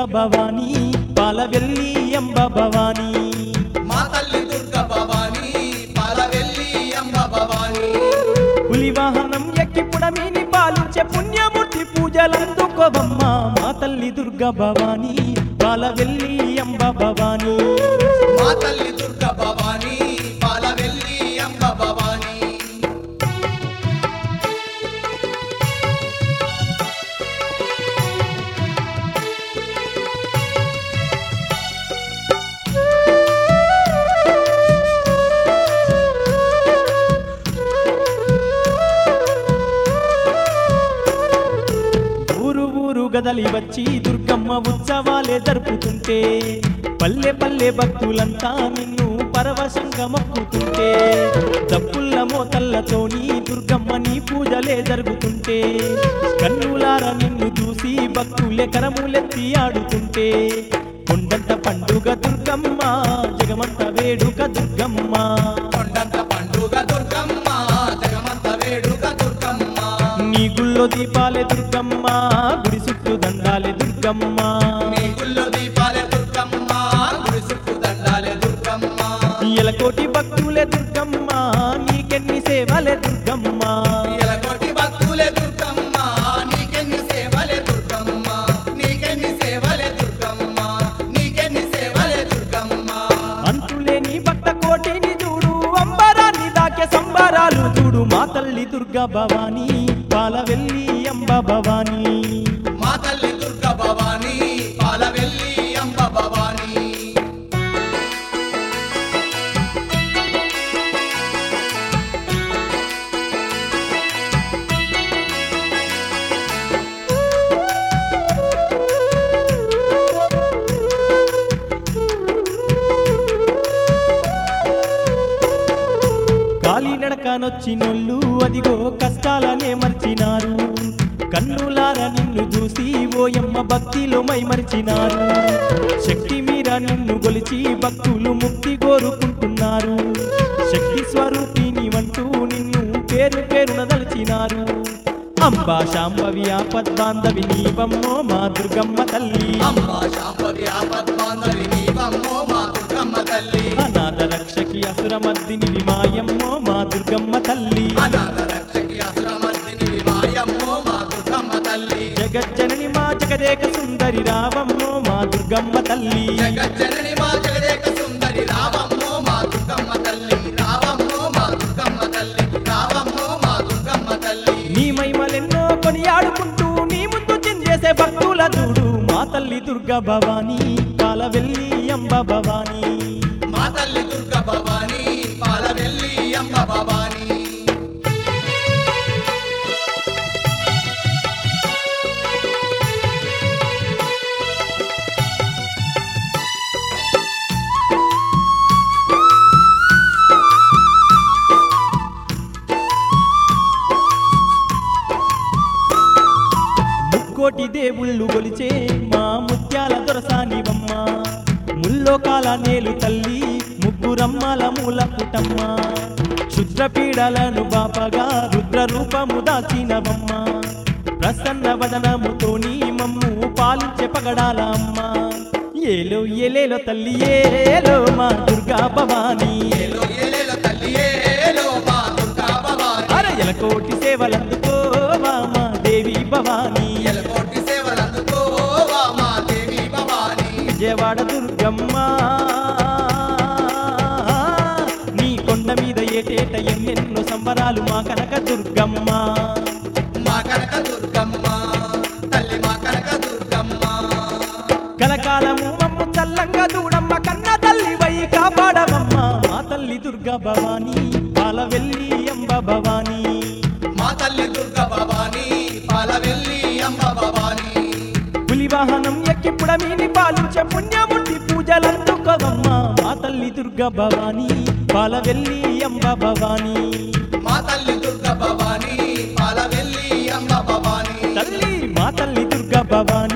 భవానీ పాలవెల్లి అంబ భవానీ మా తల్లి దుర్గ భవానీ పాలవెల్లి అంబ భవానీ పులి వాహనం ఎక్కి పుడమిని పాలించే పుణ్యమూర్తి పూజలందుకోవమ్మ మా తల్లి దుర్గ భవానీ పాలవెల్లి అంబ భవానీ మా తల్లి దుర్గ భవానీ పాలవెల్లి అంబ భవానీ ఊరు ఊరు గదలి వచ్చి దుర్గమ్మ ఉత్సవాలే జరుపుతుంటే పల్లె పల్లె భక్తులంతా నిన్ను పరవశంగా మొక్కుతుంటే దప్పుల్ల మోతల్లతోని దుర్గమ్మ నీ పూజలే జరుగుతుంటే కన్నులార నిన్ను చూసి భక్తులే కరములెత్తి ఆడుతుంటే కొండంత పండుగ దుర్గమ్మ జగమంత వేడుక దుర్గమ్మ కొండంత పండుగ దుర్గమ్మ జగమంత వేడుక దుర్గమ్మ నీ గుళ్ళో దీపాలే దుర్గమ్మ గుడి చుట్టూ దండాలే దుర్గమ్మ నీ గుళ్ళో దీపాలే దుర్గమ్మ గుడి చుట్టూ దండాలే దుర్గమ్మ ఎలకోటి భక్తులే దుర్గమ్మ నీకెన్ని సేవలే దుర్గమ్మ ఎలగొట్టి భక్తులే దుర్గమ్మ నీకెన్ని సేవలే దుర్గమ్మ నీకెన్ని సేవలే దుర్గమ్మ నీకెన్ని సేవలే దుర్గమ్మ అంతులేని భక్త కోటిని చూడు అంబరాన్ని దాకే సంబరాలు చూడు మా తల్లి దుర్గా భవానీ పాలవెల్లి అంబ భవానీ మా తల్లి దుర్గ భవానీ పాలవెల్లి అంబ భవానీ కాలినడకనొచ్చినోళ్ళు అదిగో కష్టాలనే మర్చినారు కన్నులార నిన్ను చూసి ఓయమ్మ భక్తిలో మైమరిచినారు శక్తి మీర నిన్ను గొలిచి భక్తులు ముక్తి కోరుకుంటున్నారు శక్తి స్వరూపిని వంటూ నిన్ను పేరు పేరున దలిచినారు అంబా శాంభవి ఆపద్బాంధవి నీవమ్మో మా దుర్గమ్మ తల్లి అమ్మ శాంపవి ఆపద్బాంధవి నీవమ్మో మా దుర్గమ్మ తల్లి అనాథ రక్షకి అసురమర్దిని విమాయమ్మో మా దుర్గమ్మ తల్లి అనాథ రక్షకి అసురమర్దిని మాయమ్మో మా దుర్గమ్మ తల్లి జగజ్జనని మా జగదేక సుందరి రావమ్మో మా దుర్గమ్మ తల్లి జగజ్జనని మా జగదేక సుందరి రావమ్మో మా దుర్గమ్మ తల్లి రావమ్మో మా దుర్గమ్మ తల్లి రావమ్మో మా దుర్గమ్మ తల్లి నీ మహిమలెన్నో కొనియాడుకుంటూ నీ ముందు చిందేసే భక్తుల చూడు మా తల్లి దుర్గ భవానీ పాలవెల్లి అంబ భవానీ మా తల్లి దుర్గ భవానీ పాలవెల్లి అంబ భవానీ ముక్కోటి దేవుళ్ళు గొలిచే మా ముత్యాల దొరసానివమ్మ ముల్లోకాల నేలు తల్లి ముగ్గురమ్మల మూల పుటమ్మ క్షుద్రపీడలను బాపగా రుద్ర రూపము దాచినవమ్మ ప్రసన్న వదనముతోని మమ్ము పాలించే పగడాల అమ్మ ఏలో ఏలేలో తల్లి ఏలో మా దుర్గా భవానీ ఏలో ఏలేల తల్లి ఏలో మా దుర్గా భవానీ అర ఎలకోటి సేవలందుకోవా మా దేవి భవానీ ఎలకోటి సేవలందుకోవా మా దేవి భవానీ విజయవాడ దుర్గమ్మ నీ కొండ మీద ఏటేట ఎన్నెన్నో సంబరాలు మా కనక దుర్గమ్మ మా కనక దుర్గమ్మ తల్లి మా కనక దుర్గమ్మ కలకాలము మమ్ము చల్లంగా దూడమ్మ కన్న తల్లి వై కాపాడవమ్మ మా తల్లి దుర్గా భవానీ పాలవెల్లి అంబ భవానీ మా తల్లి దుర్గ భవానీ పాలవెల్లి అంబ భవానీ పులి వాహనం ఎక్కి పుడమిని పాలించే పుణ్యమూర్తి పూజలందుకోవమ్మ మా తల్లి దుర్గా భవానీ పాలవెల్లి అంబ భవానీ మా తల్లి దుర్గ భవానీ పాలవెల్లి అంబ భవానీ తల్లి మా తల్లి దుర్గా భవానీ